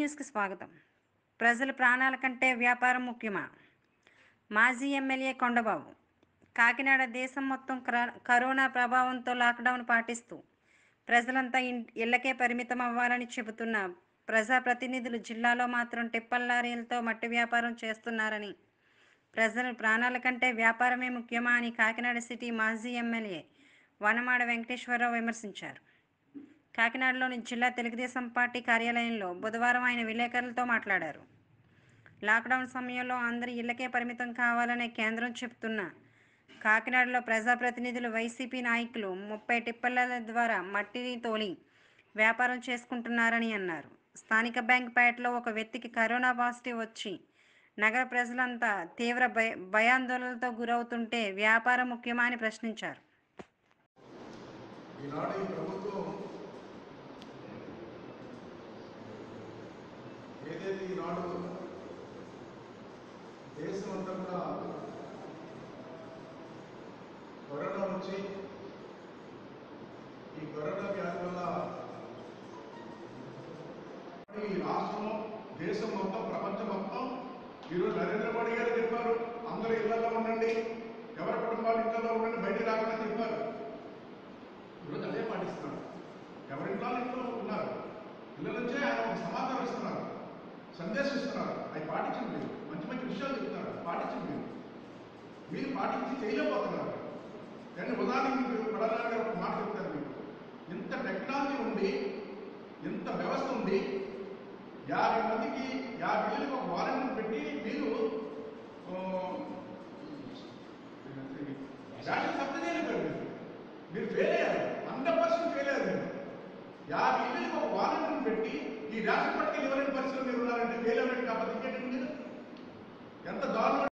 న్యూస్కి స్వాగతం ప్రజల ప్రాణాల కంటే వ్యాపారం ముఖ్యమా మాజీ ఎమ్మెల్యే కొండబాబు కాకినాడ దేశం మొత్తం క్ర- కరోనా ప్రభావంతో లాక్డౌన్ పాటిస్తూ ప్రజలంతా ఇన్- ఇళ్లకే పరిమితం అవ్వాలని చెబుతున్న ప్రజాప్రతినిధులు జిల్లాలో మాత్రం టిప్పల్ లారీలతో మట్టి వ్యాపారం చేస్తున్నారని ప్రజల ప్రాణాల కంటే వ్యాపారమే ముఖ్యమా అని కాకినాడ సిటీ మాజీ ఎమ్మెల్యే వనమాడ వెంకటేశ్వరరావు విమర్శించారు కాకినాడలోని జిల్లా తెలుగుదేశం పార్టీ కార్యాలయంలో బుధవారం ఆయన విలేకరులతో మాట్లాడారు లాక్డౌన్ సమయంలో అందరూ ఇళ్లకే పరిమితం కావాలనే కేంద్రం చెబుతున్న కాకినాడలో ప్రజాప్రతినిధులు వైసీపీ నాయకులు ముప్పై టిప్పర్ల ద్వారా మట్టిని తోలి వ్యాపారం చేసుకుంటున్నారని అన్నారు స్థానిక బ్యాంక్ పేటలో ఒక వ్యక్తికి కరోనా పాజిటివ్ వచ్చి నగర ప్రజలంతా తీవ్ర భయ భయాందోళనలతో గురవుతుంటే వ్యాపారం ముఖ్యమా అని ప్రశ్నించారు ఈనాడు ఈ ప్రభుత్వం ఏదైతే ఈనాడు దేశం అంతా కూడా కరోనా వచ్చి ఈ కరోనా వ్యాధి వల్ల ఈ రాష్ట్రం దేశం మొత్తం ప్రపంచం మొత్తం ఈరోజు నరేంద్ర మోడీ గారు చెప్పారు అందరూ ఇళ్లలో ఉండండి ఎవరి కుటుంబాలు ఇళ్లలో ఉండండి బయటికి రాకుండా చెప్పారు ఈరోజు అదే పాటిస్తున్నారు ఎవరింట్లో ఇంట్లో ఉన్నారు ఇళ్ళ నుంచే ఆయన ఒక సమాచారం ఇస్తున్నారు సందేశం ఇస్తున్నారు అవి పాటించండి మీరు మంచి మంచి విషయాలు చెప్తున్నారు పాటించండి మీరు మీరు పాటించి చేయలేకపోతున్నారు కానీ ఉదాహరణకి మీరు పడాలని గారు ఒక మాట చెప్తారు మీకు ఇంత టెక్నాలజీ ఉండి ఇంత వ్యవస్థ ఉండి యాభై మందికి యాభై వేలకు ఒక వాలంటీర్ పెట్టి మీరు ఆ, రేషన్ సప్లై చేయలేరు మీరు మీరు ఫెయిల్ అయ్యారు హండ్రెడ్ పర్సెంట్ ఫెయిల్ అయ్యారు మీరు యాభై ఇళ్ళకి ఒక వాలంటీర్ని పెట్టి ఈ రేషన్ పట్టుకెళ్ళి ఎవరైనా పరిస్థితులు మీరు ఉన్నారంటే ఫెయిల్ అవ్వడం కాకపోతే ఇంకేంటండి మీరు ఎంత దారుణం